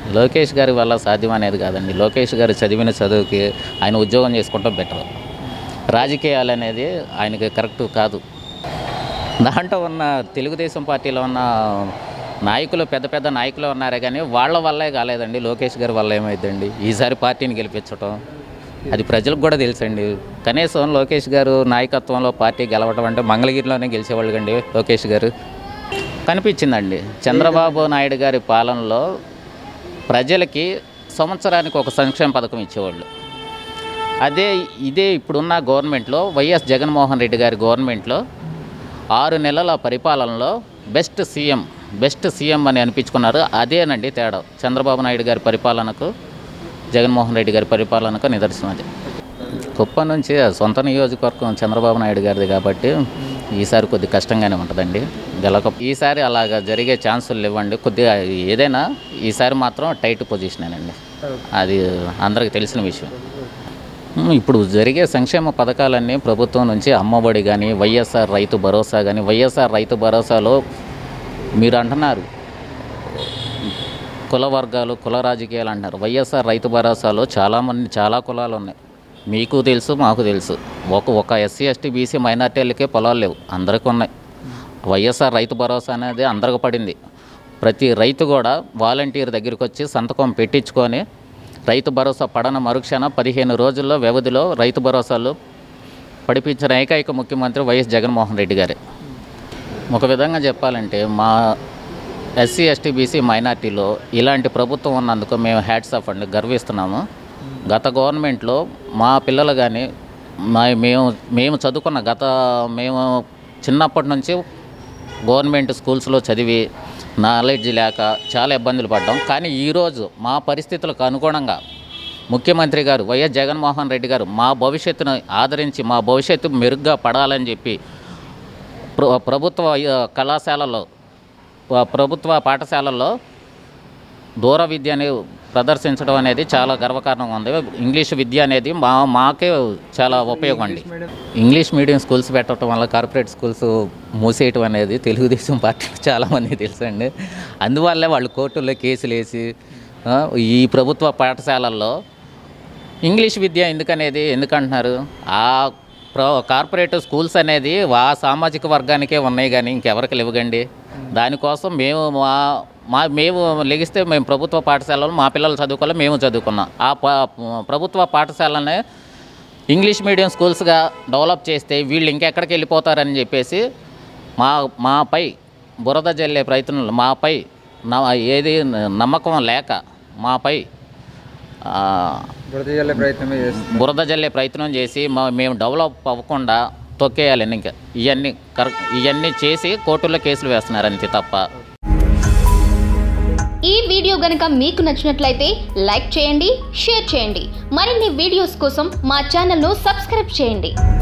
లోకేష్ గారి వల్ల సాధ్యం అనేది కాదండి లోకేష్ గారు చదివిన చదువుకి ఆయన ఉద్యోగం చేసుకుంటాం బెటర్ రాజకీయాలు అనేది ఆయనకి కరెక్ట్ కాదు దాంట్లో ఉన్న తెలుగుదేశం పార్టీలో ఉన్న నాయకులు పెద్ద పెద్ద నాయకులు ఉన్నారే కానీ వాళ్ళ వల్లే కాలేదండి లోకేష్ గారి వల్ల ఏమైందండి ఈసారి పార్టీని గెలిపించటం అది ప్రజలకు కూడా తెలుసండి కనీసం లోకేష్ గారు నాయకత్వంలో పార్టీ గెలవటం అంటే మంగళగిరిలోనే గెలిచేవాళ్ళు అండి లోకేష్ గారు కనిపించిందండి చంద్రబాబు నాయుడు గారి పాలనలో ప్రజలకి సంవత్సరానికి ఒక సంక్షేమ పథకం ఇచ్చేవాళ్ళు అదే ఇదే ఇప్పుడున్న గవర్నమెంట్లో వైఎస్ జగన్మోహన్ రెడ్డి గారి గవర్నమెంట్లో ఆరు నెలల పరిపాలనలో బెస్ట్ సీఎం బెస్ట్ సీఎం అని అనిపించుకున్నారు అదేనండి తేడా చంద్రబాబు నాయుడు గారి పరిపాలనకు జగన్మోహన్ రెడ్డి గారి పరిపాలనకు నిదర్శనం అది కుప్ప నుంచి ఆ సొంత నియోజకవర్గం చంద్రబాబు నాయుడు గారిది కాబట్టి ఈసారి కొద్ది కష్టంగానే ఉంటుందండి గెలక ఈసారి అలాగా జరిగే ఛాన్సులు ఇవ్వండి కొద్దిగా ఏదైనా ఈసారి మాత్రం టైట్ పొజిషనేనండి అది అందరికీ తెలిసిన విషయం ఉమ్, ఇప్పుడు జరిగే సంక్షేమ పథకాలన్నీ ప్రభుత్వం నుంచి అమ్మఒడి కానీ వైఎస్ఆర్ రైతు భరోసా కానీ వైఎస్ఆర్ రైతు భరోసాలో మీరు అంటున్నారు కుల వర్గాలు కుల రాజకీయాలు అంటున్నారు వైఎస్ఆర్ రైతు భరోసాలో చాలామంది చాలా కులాలు ఉన్నాయి మీకు తెలుసు మాకు తెలుసు ఒక ఒక ఎస్సీ ఎస్టీ బీసీ మైనార్టీలకే పొలాలు లేవు అందరికీ ఉన్నాయి వైఎస్ఆర్ రైతు భరోసా అనేది అందరికి పడింది ప్రతి రైతు కూడా వాలంటీర్ దగ్గరికి వచ్చి సంతకం పెట్టించుకొని రైతు భరోసా పడన మరుక్షణ పదిహేను రోజుల్లో వ్యవధిలో రైతు భరోసాలు పడిపించిన ఏకైక ముఖ్యమంత్రి వైఎస్ జగన్మోహన్ రెడ్డి గారే ఒక విధంగా చెప్పాలంటే మా ఎస్సీ ఎస్టీ బీసీ మైనార్టీలో ఇలాంటి ప్రభుత్వం ఉన్నందుకు మేము హ్యాట్స్ ఆఫ్ అండి గర్విస్తున్నాము గత గవర్నమెంట్లో మా పిల్లలు కానీ మా మేము మేము చదువుకున్న గత మేము చిన్నప్పటి నుంచి గవర్నమెంట్ స్కూల్స్లో చదివి నాలెడ్జ్ లేక చాలా ఇబ్బందులు పడ్డాం కానీ ఈరోజు మా పరిస్థితులకు అనుగుణంగా ముఖ్యమంత్రి గారు వైఎస్ జగన్మోహన్ రెడ్డి గారు మా భవిష్యత్తును ఆదరించి మా భవిష్యత్తు మెరుగ్గా పడాలని చెప్పి ప్ర- ప్రభుత్వ ఆ, కళాశాలలో ఆ, ప్రభుత్వ పాఠశాలల్లో దూర విద్యని ప్రదర్శించడం అనేది చాలా గర్వకారణంగా ఉంది ఇంగ్లీష్ విద్య అనేది మా మాకే చాలా ఉపయోగం అండి ఇంగ్లీష్ మీడియం స్కూల్స్ పెట్టడం వల్ల కార్పొరేట్ స్కూల్స్ మూసేయటం అనేది తెలుగుదేశం పార్టీకి చాలామంది తెలుసండి అందువల్లే వాళ్ళు కోర్టుల్లో కేసులు వేసి ఆ, ఈ ప్రభుత్వ పాఠశాలల్లో ఇంగ్లీష్ విద్య ఎందుకనేది ఎందుకంటున్నారు ఆ ప్రో కార్పొరేట్ స్కూల్స్ అనేది ఆ సామాజిక వర్గానికే ఉన్నాయి కానీ ఇంకెవరికి లేవుగండి దానికోసం మేము మా మా మేము లెగిస్తే మేము ప్రభుత్వ పాఠశాలలో మా పిల్లలు చదువుకోవాలి మేము చదువుకున్నాం ఆ ప- ప్రభుత్వ పాఠశాలనే ఇంగ్లీష్ మీడియం స్కూల్స్గా డెవలప్ చేస్తే వీళ్ళు ఇంకెక్కడికి వెళ్ళిపోతారని చెప్పేసి మా మాపై బురద జల్లే ప్రయత్నం మాపై నా ఏది నమ్మకం లేక మాపై ఆ, బురద జల్లే ప్రయత్నమే చేస్తుంది బురద జల్లే ప్రయత్నం చేసి మా మేము డెవలప్ అవ్వకుండా తొక్కేయాలండి ఇంకా ఇవన్నీ కరెక్ట్ ఇవన్నీ చేసి కోర్టుల్లో కేసులు వేస్తున్నారు అంతే తప్ప ఈ వీడియో గనుక మీకు నచ్చినట్లయితే లైక్ చేయండి షేర్ చేయండి మరిన్ని వీడియోస్ కోసం మా ఛానల్ను సబ్స్క్రైబ్ చేయండి